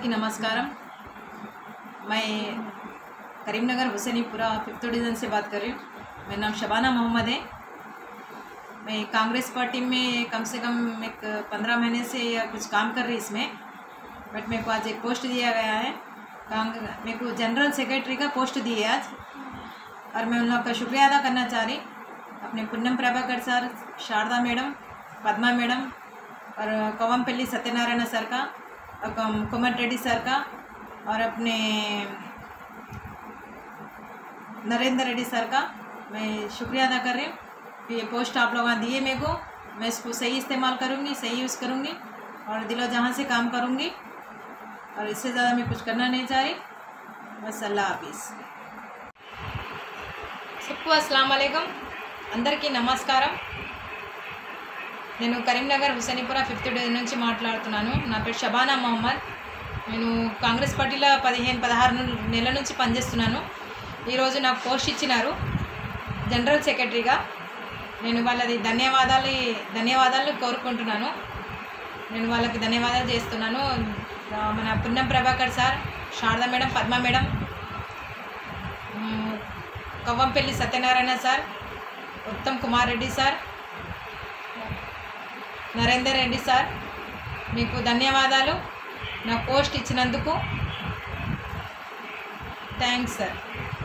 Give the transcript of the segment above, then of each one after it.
అందరికీ नमस्कारम मैं Karimnagar हुसैनीपुरा fifth division से बात कर रही हूँ मेरा नाम शबाना मोहम्मद है मैं कांग्रेस पार्टी में कम से कम एक पंद्रह महीने से या कुछ काम कर रही इसमें बट मेरे को आज एक पोस्ट दिया गया है कांग मेरे को जनरल सेक्रेटरी का पोस्ट दी है आज और मैं उन लोग का शुक्रिया अदा करना चाह रही अपने Punnam Prabhakar sir Sharada madam Padma madam और कवमपल्ली सत्यनारायण सर का और कम- कुमार रेड्डी सर का और अपने नरेंद्र रेड्डी सर का मैं शुक्रिया अदा कर रही हूँ कि ये पोस्ट आप लोगों ने दिए मेरे को मैं इसको सही इस्तेमाल करूँगी सही यूज़ करूँगी और दिलो जहाँ से काम करूँगी और इससे ज़्यादा मैं कुछ करना नहीं चाह रही बस अल्लाह हाफिज़ सबको अस्सलाम वालेकुम అందరికీ నమస్కారం నేను కరీంనగర్ హుసేనీపుర ఫిఫ్త్ డే నుంచి మాట్లాడుతున్నాను నా పేరు షబానా మొహమ్మద్ నేను కాంగ్రెస్ పార్టీలో పదిహేను పదహారు ను- నెలల నుంచి పనిచేస్తున్నాను ఈరోజు నాకు పోస్ట్ ఇచ్చినారు జనరల్ సెక్రటరీగా నేను వాళ్ళది ధన్యవాదాలు ధన్యవాదాలు కోరుకుంటున్నాను నేను వాళ్ళకి ధన్యవాదాలు చేస్తున్నాను ఆ, మన Punnam Prabhakar sir Sharada madam Padma madam మ్, Kavvampalli Satyanarayana sir Uttam Kumar Reddy sir Narender Reddy sir మీకు ధన్యవాదాలు నా పోస్ట్ ఇచ్చినందుకు థ్యాంక్స్ సార్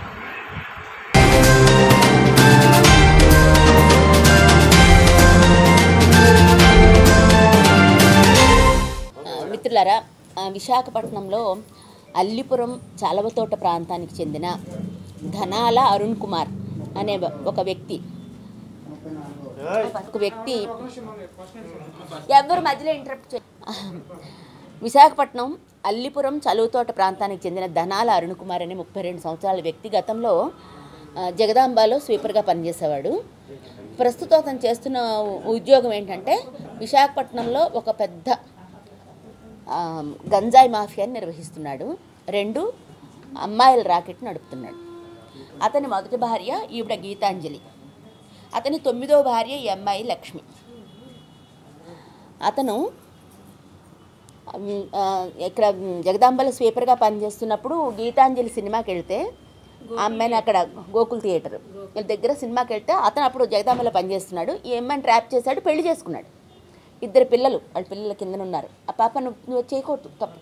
ఆ, మిత్రులారా ఆ, విశాఖపట్నంలో అల్లిపురం చాలవతోట ప్రాంతానికి చెందిన ధనాల అరుణ్ కుమార్ అనే ఒక వ్యక్తి ఒక వ్యక్తి ఎవరు మధ్యలో ఇంటరప్ట్ చే విశాఖపట్నం అల్లిపురం చలువుతోట ప్రాంతానికి చెందిన ధనాల అరుణ్ కుమార్ అనే ముప్పై రెండు సంవత్సరాల వ్యక్తి గతంలో ఆ, జగదాంబాలో స్వీపర్గా పనిచేసేవాడు ప్రస్తుతం అతను చేస్తున్న ఉద్యోగం ఏంటంటే విశాఖపట్నంలో ఒక పెద్ద ఆ, గంజాయి మాఫియాని నిర్వహిస్తున్నాడు రెండు అమ్మాయిల రాకెట్ నడుపుతున్నాడు అతని మొదటి భార్య ఈవిడ గీతాంజలి అతని తొమ్మిదో భార్య ఈ అమ్మాయి లక్ష్మి అతను ఉమ్, ఆ, ఇక్కడ జగదాంబల స్వీపర్గా పనిచేస్తున్నప్పుడు గీతాంజలి సినిమాకి వెళ్తే ఆ అమ్మాయిని అక్కడ గోకుల్ థియేటర్ వీళ్ళ దగ్గర సినిమాకి వెళ్తే అతను అప్పుడు జగదాంబలో పనిచేస్తున్నాడు ఈ అమ్మాయిని ట్రాప్ చేశాడు పెళ్లి చేసుకున్నాడు ఇద్దరు పిల్లలు వాళ్ళ పిల్లల కిందన ఉన్నారు ఆ పాప నువ్వు నువ్వు చేయకూడదు తప్పు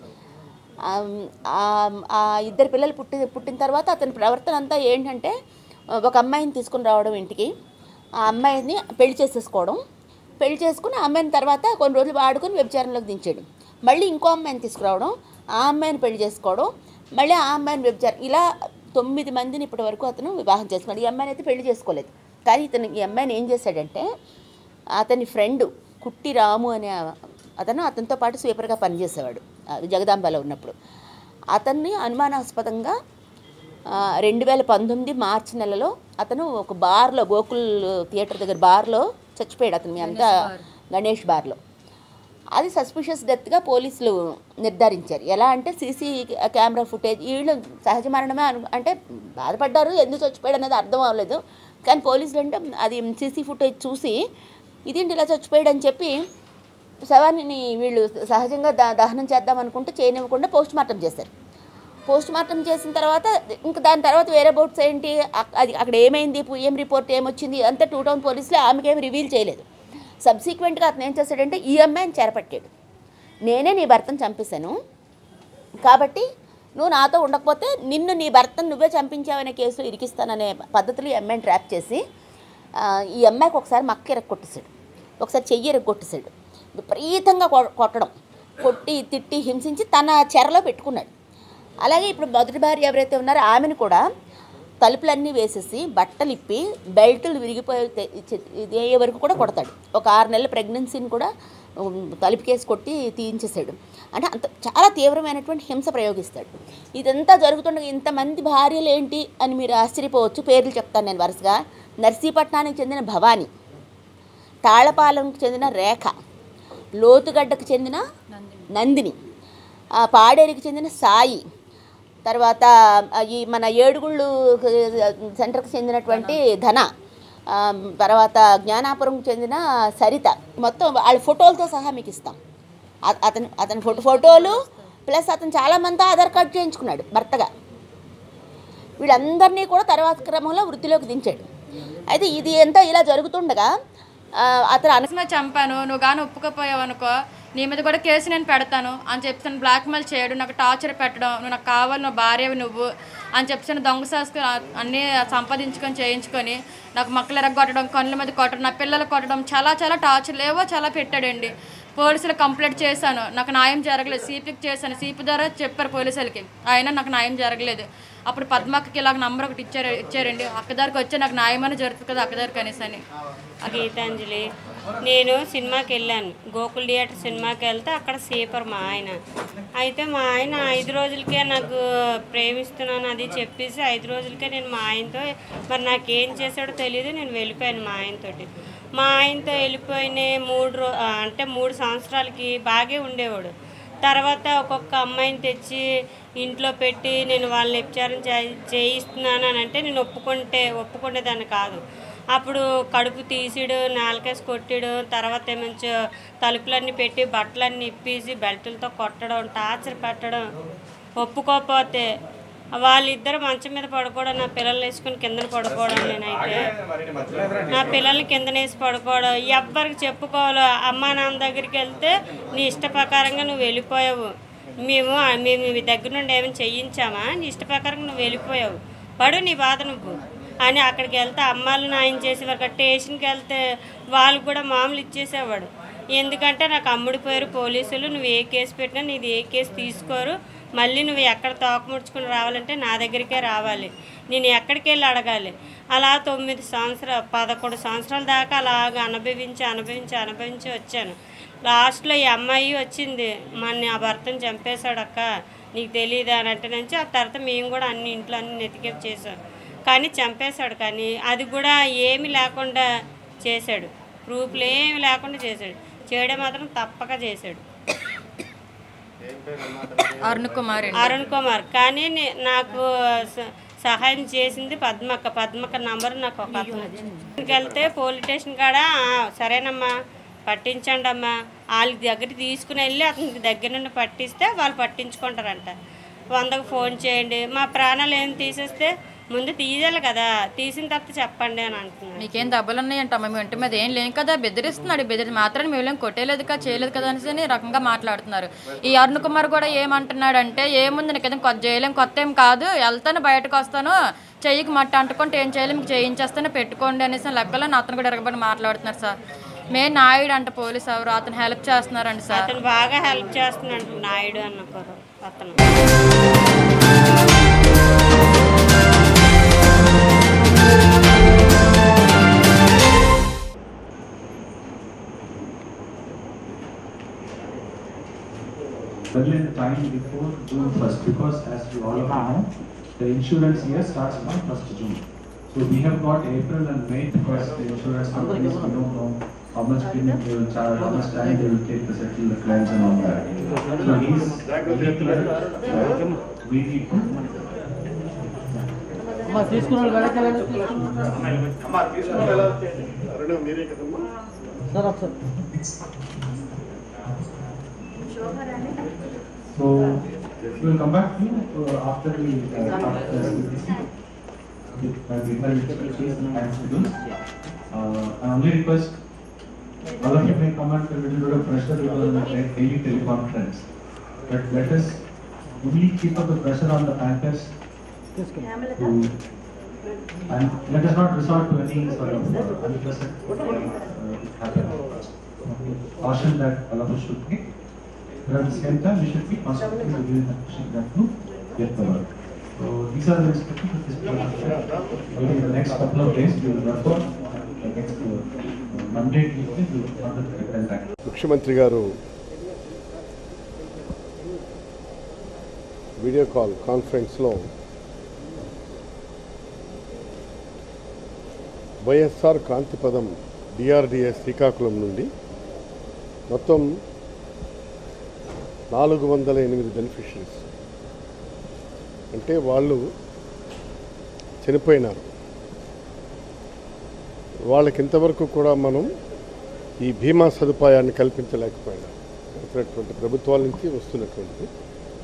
ఆ- ఆ- ఆ ఇద్దరు పిల్లలు పుట్టి పుట్టిన తర్వాత అతని ప్రవర్తన అంతా ఏంటంటే ఒక అమ్మాయిని తీసుకుని రావడం ఇంటికి ఆ అమ్మాయిని పెళ్లి చేసేసుకోవడం పెళ్లి చేసుకుని ఆ అమ్మాయిని తర్వాత కొన్ని రోజులు వాడుకొని వ్యభిచారంలోకి దించాడు మళ్ళీ ఇంకో అమ్మాయిని తీసుకురావడం ఆ అమ్మాయిని పెళ్లి చేసుకోవడం మళ్ళీ ఆ అమ్మాయిని వ్యభిచారం ఇలా తొమ్మిది మందిని ఇప్పటి వరకు అతను వివాహం చేసుకున్నాడు ఈ అమ్మాయిని అయితే పెళ్లి చేసుకోలేదు కానీ ఇతను ఈ అమ్మాయిని ఏం చేశాడంటే అతని ఫ్రెండ్ కుట్టి రాము అనే అతను అతనితో పాటు స్వీపర్గా పనిచేసేవాడు ఆ, జగదాంబలో ఉన్నప్పుడు అతన్ని అనుమానాస్పదంగా ఆ, రెండు వేల పంతొమ్మిది మార్చి నెలలో అతను ఒక బార్లో గోకుల్ థియేటర్ దగ్గర బార్లో చచ్చిపోయాడు అతను మీ అంతా గణేష్ బార్లో అది సస్పిషియస్ డెత్గా పోలీసులు నిర్ధారించారు ఎలా అంటే సీసీ కెమెరా ఫుటేజ్ వీళ్ళు సహజ మరణమే అను అంటే బాధపడ్డారు ఎందుకు చచ్చిపోయాడు అనేది అర్థం అవ్వలేదు కానీ పోలీసులు అంటే అది సీసీ ఫుటేజ్ చూసి ఇదేంటి ఇలా చచ్చిపోయాడు అని చెప్పి శవాన్ని వీళ్ళు సహజంగా ద దహనం చేద్దాం అనుకుంటే చేయనివ్వకుండా పోస్ట్ మార్టం చేశారు పోస్ట్ మార్టం చేసిన తర్వాత ఇంకా దాని తర్వాత వేరే బోట్స్ ఏంటి అక్- అది అక్కడ ఏమైంది పు- ఏం రిపోర్ట్ ఏమొచ్చింది అంతా టూ టౌన్ పోలీసులు ఆమెకేం రివీల్ చేయలేదు సబ్సీక్వెంట్గా అతను ఏం చేశాడంటే ఈ అమ్మాయిని చేరపట్టాడు నేనే నీ భర్తను చంపేశాను కాబట్టి నువ్వు నాతో ఉండకపోతే నిన్ను నీ భర్తను నువ్వే చంపించావనే కేసులో ఇరికిస్తాననే పద్ధతిలో ఈ అమ్మాయిని ట్రాప్ చేసి ఆ, ఈ అమ్మాయికి ఒకసారి మక్క ఎరగొట్టేశాడు ఒకసారి చెయ్యి ఎరగొట్టేశాడు విపరీతంగా కొ- కొట్టడం కొట్టి తిట్టి హింసించి తన చెరలో పెట్టుకున్నాడు అలాగే ఇప్పుడు మొదటి భార్య ఎవరైతే ఉన్నారో ఆమెను కూడా తలుపులన్నీ వేసేసి బట్టలు ఇప్పి బెల్టులు విరిగిపోయే తె- చె- ఇది అయ్యే వరకు కూడా కొడతాడు ఒక ఆరు నెలల ప్రెగ్నెన్సీని కూడా ఉమ్, తలుపుకేసి కొట్టి తీయించేశాడు అంటే అంత చాలా తీవ్రమైనటువంటి హింస ప్రయోగిస్తాడు ఇదంతా జరుగుతుండగా ఇంతమంది భార్యలు ఏంటి అని మీరు ఆశ్చర్యపోవచ్చు పేర్లు చెప్తాను నేను వరుసగా నర్సీపట్నానికి చెందిన భవానీ తాళపాలెంకు చెందిన రేఖ లోతుగడ్డకు చెందిన నందిని ఆ, పాడేరుకి చెందిన సాయి తర్వాత ఆ, ఈ మన ఏడుగుళ్ళు సెంటర్కి చెందినటువంటి ధన ఆ, తర్వాత జ్ఞానాపురంకి చెందిన సరిత మొత్తం వాళ్ళ ఫోటోలతో సహా మీకు ఇస్తాం అ- అతను అతని ఫోటో ఫోటోలు ప్లస్ అతను చాలా మందితో ఆధార్ కార్డు చేయించుకున్నాడు భర్తగా వీళ్ళందరినీ కూడా తర్వాత క్రమంలో వృత్తిలోకి దించాడు అయితే ఇది ఎంత ఇలా జరుగుతుండగా ఆ, అతను అను మీద చంపాను నువ్వు కానీ ఒప్పుకోపోయావు అనుకో నీ మీద కూడా కేసు నేను పెడతాను అని చెప్పి తను బ్లాక్మెయిల్ చేయడం నాకు టార్చర్ పెట్టడం నువ్వు నాకు కావాలి నువ్వు భార్యవి నువ్వు అని చెప్పి తను దొంగ శాస్త్రం అన్నీ సంపాదించుకొని చేయించుకొని నాకు మక్కలు ఎరగొట్టడం కళ్ళ మీద కొట్టడం నా పిల్లలు కొట్టడం చాలా చాలా టార్చర్ ఏవో చాలా పెట్టాడండి పోలీసులు కంప్లైంట్ చేశాను నాకు న్యాయం జరగలేదు సిపికి చేశాను సిపి ద్వారా చెప్పారు పోలీసులకి అయినా నాకు న్యాయం జరగలేదు అప్పుడు పద్మక్కకి ఇలాగ నంబర్ ఒకటి ఇచ్చారు ఇచ్చారండి అక్క దగ్గరికి వచ్చి నాకు న్యాయం అని జరుగుతుంది కదా అక్క దగ్గర కనీసం అని గీతాంజలి నేను సినిమాకి వెళ్ళాను గోకుల్ థియేటర్ సినిమాకి వెళ్తే అక్కడ సీపర్ మా ఆయన అయితే మా ఆయన ఐదు రోజులకే నాకు ప్రేమిస్తున్నాను అది చెప్పేసి ఐదు రోజులకే నేను మా ఆయనతో మరి నాకేం చేశాడో తెలియదు నేను వెళ్ళిపోయాను మా ఆయనతోటి మా ఆయనతో వెళ్ళిపోయిన మూడు రో ఆ, అంటే మూడు సంవత్సరాలకి బాగే ఉండేవాడు తర్వాత ఒక్కొక్క అమ్మాయిని తెచ్చి ఇంట్లో పెట్టి నేను వాళ్ళని వ్యభిచారం చే- చేయిస్తున్నాను అని అంటే నేను ఒప్పుకుంటే ఒప్పుకునేదాన్ని కాదు అప్పుడు కడుపు తీసిడు నాలుకేసి కొట్టిడు తర్వాత ఏమంచో తలుపులన్నీ పెట్టి బట్టలన్నీ ఇప్పేసి బెల్టులతో కొట్టడం టార్చర్ పెట్టడం ఒప్పుకోకపోతే వాళ్ళిద్దరు మంచం మీద పడుకోవడం నా పిల్లలు వేసుకుని కిందన పడుకోవడం నేనైతే నా పిల్లల్ని కిందనేసి పడుకోవడం ఎవ్వరికి చెప్పుకోవాలో అమ్మా నాన్న దగ్గరికి వెళ్తే నీ ఇష్ట ప్రకారంగా నువ్వు వెళ్ళిపోయావు మేము మేము మీ దగ్గర నుండి ఏమైనా చెయ్యించామా నీ ఇష్ట ప్రకారంగా నువ్వు వెళ్ళిపోయావు పడు నీ బాధ నువ్వు అని అక్కడికి వెళ్తే అమ్మాలు నాయం చేసేవారు స్టేషన్కి వెళ్తే వాళ్ళు కూడా మామూలు ఇచ్చేసేవాడు ఎందుకంటే నాకు అమ్ముడిపోయారు పోలీసులు నువ్వు ఏ కేసు పెట్టినా నీది ఏ కేసు తీసుకోరు మళ్ళీ నువ్వు ఎక్కడ తోకముడుచుకుని రావాలంటే నా దగ్గరికే రావాలి నేను ఎక్కడికి వెళ్ళి అడగాలి అలా తొమ్మిది సంవత్సరాలు పదకొండు సంవత్సరాల దాకా అలాగ అనుభవించి అనుభవించి అనుభవించి వచ్చాను లాస్ట్లో ఈ అమ్మాయి వచ్చింది మన ఆ భర్తను చంపేశాడు అక్క నీకు తెలియదా అని అంటే నుంచి ఆ తర్వాత మేము కూడా అన్ని ఇంట్లో అన్ని నెతికేపు చేసాం కానీ చంపేశాడు కానీ అది కూడా ఏమి లేకుండా చేశాడు ప్రూఫ్లు ఏమి లేకుండా చేశాడు చేయడం మాత్రం తప్పక చేశాడు అరుణ్ కుమార్ అండి. అరుణ్ కుమార్ కానీ నే- నాకు స- సహాయం చేసింది పద్మక్క పద్మక్క నంబర్ నాకు ఒక అతను వచ్చింది వెళ్తే పోలీస్ స్టేషన్ కాడ "ఆ, సరేనమ్మా పట్టించండి అమ్మా వాళ్ళ దగ్గర తీసుకుని వెళ్ళి అతనికి దగ్గర నుండి పట్టిస్తే వాళ్ళు పట్టించుకుంటారంట వందకు ఫోన్ చేయండి మా ప్రాణాలు ఏం తీసేస్తే ముందు తీయాలి కదా తీసిన తర్వాత చెప్పండి అని అంటున్నాను మీకేం దెబ్బలు ఉన్నాయంట మేము ఇంటి మీద ఏం లేం కదా బెదిరిస్తున్నాడు బెదిరి మాత్రం మేము ఏం కొట్టేలేదు కదా చేయలేదు కదా అనేసి అని రకంగా మాట్లాడుతున్నారు ఈ అరుణ్ కుమార్ కూడా ఏమంటున్నాడంటే ఏముంది నీకు ఏదో కొత్త చేయలేం కొత్త ఏం కాదు వెళ్తాను బయటకు వస్తాను చెయ్యికి మట్టి అంటుకుంటే ఏం చేయలేం మీకు చేయించేస్తాను పెట్టుకోండి అనేసి లెక్కలో అతను కూడా ఎరగబడి మాట్లాడుతున్నారు సార్ మే నాయుడు అంట పోలీస్ ఎవరు అతను హెల్ప్ చేస్తున్నారండి సార్ అతను బాగా హెల్ప్ చేస్తున్నాడు నాయుడు అన్న కుర్ర అతను early in the time before June first, because as we all know, the insurance year starts from first June. So we have got April and May because the insurance companies, we don't know how much premium they will charge, how much time they will take to settle the claims and all that. So he's very clear, uh, we need to So we'll come back to you uh, after the uh, after the CPC. With, uh, with my expertise and time schedules. Uh, I only request all of you may come under a little bit of pressure because of the da- daily teleconference. But let us only keep up the pressure on the bankers to and let us not resort to any sort of uh, unpleasant uh, happen. Caution that all of us should take. But at the same time, we should be constantly reviewing the question that to get the work. So these are the instructions of this project. Maybe in the next couple of days, we will report the next uh, Monday, Tuesday, we will conduct the contact. ముఖ్యమంత్రి గారు video call కాన్ఫరెన్స్లో YSR క్రాంతిపదం DRDS Srikakulam నుండి మొత్తం నాలుగు వందల ఎనిమిది beneficiaries అంటే వాళ్ళు చనిపోయినారు వాళ్ళకి ఇంతవరకు కూడా మనం ఈ బీమా సదుపాయాన్ని కల్పించలేకపోయినాం వచ్చినటువంటి ప్రభుత్వాల నుంచి వస్తున్నటువంటిది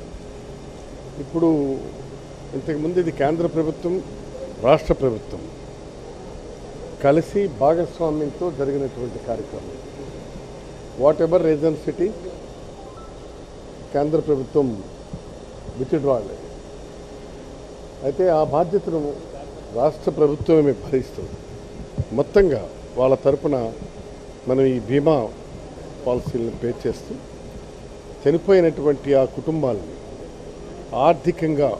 ఇప్పుడు ఇంతకుముందు ఇది కేంద్ర ప్రభుత్వం రాష్ట్ర ప్రభుత్వం కలిసి భాగస్వామ్యంతో జరిగినటువంటి కార్యక్రమం వాట్ ఎవర్ రీజన్ సిటీ కేంద్ర ప్రభుత్వం విత్డ్రాల్ అయితే ఆ బాధ్యతను రాష్ట్ర ప్రభుత్వమే భరిస్తుంది మొత్తంగా వాళ్ళ తరపున మనం ఈ బీమా పాలసీలను పే చేస్తూ చనిపోయినటువంటి ఆ కుటుంబాలని ఆర్థికంగా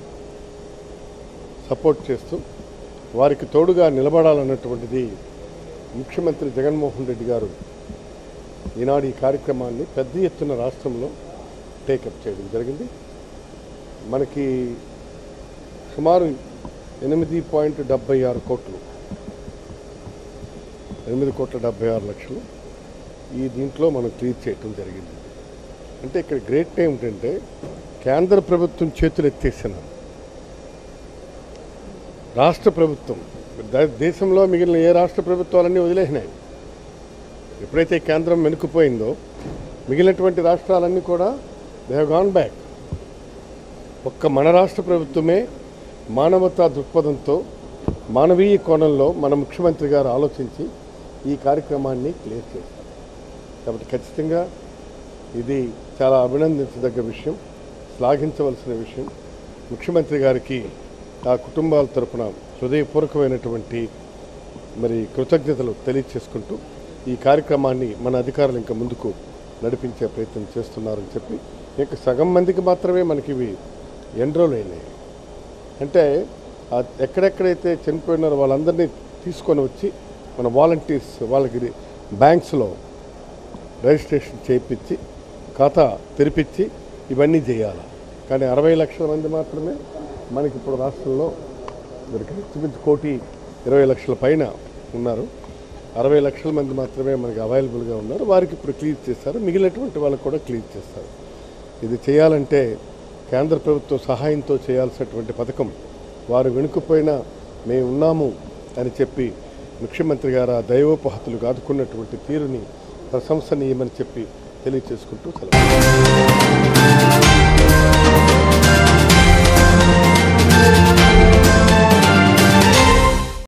సపోర్ట్ చేస్తూ వారికి తోడుగా నిలబడాలన్నటువంటిది ముఖ్యమంత్రి జగన్మోహన్ రెడ్డి గారు ఈనాడు ఈ కార్యక్రమాన్ని పెద్ద ఎత్తున రాష్ట్రంలో టేకప్ చేయడం జరిగింది మనకి సుమారు ఎనిమిది పాయింట్ డెబ్బై ఆరు కోట్లు ఎనిమిది కోట్ల డెబ్బై ఆరు లక్షలు ఈ దీంట్లో మనం క్లియర్ చేయటం జరిగింది అంటే ఇక్కడ గ్రేట్ ఏమిటంటే కేంద్ర ప్రభుత్వం చేతులు ఎత్తేసిన రాష్ట్ర ప్రభుత్వం ద- దేశంలో మిగిలిన ఏ రాష్ట్ర ప్రభుత్వాలన్నీ వదిలేసినాయి ఎప్పుడైతే కేంద్రం వెనుకపోయిందో మిగిలినటువంటి రాష్ట్రాలన్నీ కూడా దే హ్యావ్ గాన్ బ్యాక్ ఒక్క మన రాష్ట్ర ప్రభుత్వమే మానవతా దృక్పథంతో మానవీయ కోణంలో మన ముఖ్యమంత్రి గారు ఆలోచించి ఈ కార్యక్రమాన్ని క్లియర్ చేశారు కాబట్టి ఖచ్చితంగా ఇది చాలా అభినందించదగ్గ విషయం శ్లాఘించవలసిన విషయం ముఖ్యమంత్రి గారికి ఆ కుటుంబాల తరపున హృదయపూర్వకమైనటువంటి మరి కృతజ్ఞతలు తెలియచేసుకుంటూ ఈ కార్యక్రమాన్ని మన అధికారులు ఇంకా ముందుకు నడిపించే ప్రయత్నం చేస్తున్నారని చెప్పి ఇంకా సగం మందికి మాత్రమే మనకి ఇవి ఎన్రోల్ అయినాయి అంటే ఆ ఎక్కడెక్కడైతే చనిపోయినారో వాళ్ళందరినీ తీసుకొని వచ్చి మన వాలంటీర్స్ వాళ్ళకి బ్యాంక్స్లో రిజిస్ట్రేషన్ చేయించి ఖాతా తెరిపించి ఇవన్నీ చేయాలి కానీ అరవై లక్షల మంది మాత్రమే మనకి ఇప్పుడు రాష్ట్రంలో దొరికి ఇంచుమించు కోటి ఇరవై లక్షల పైన ఉన్నారు అరవై లక్షల మంది మాత్రమే మనకి అవైలబుల్గా ఉన్నారు వారికి ఇప్పుడు క్లియర్ చేస్తారు మిగిలినటువంటి వాళ్ళకు కూడా క్లియర్ చేస్తారు ఇది చేయాలంటే కేంద్ర ప్రభుత్వ సహాయంతో చేయాల్సినటువంటి పథకం వారు వెనుకపోయినా మేము ఉన్నాము అని చెప్పి ముఖ్యమంత్రి గారు ఆ దైవోపహతులు ఆదుకున్నటువంటి తీరుని ప్రశంసనీయమని చెప్పి తెలియచేసుకుంటూ సెలవు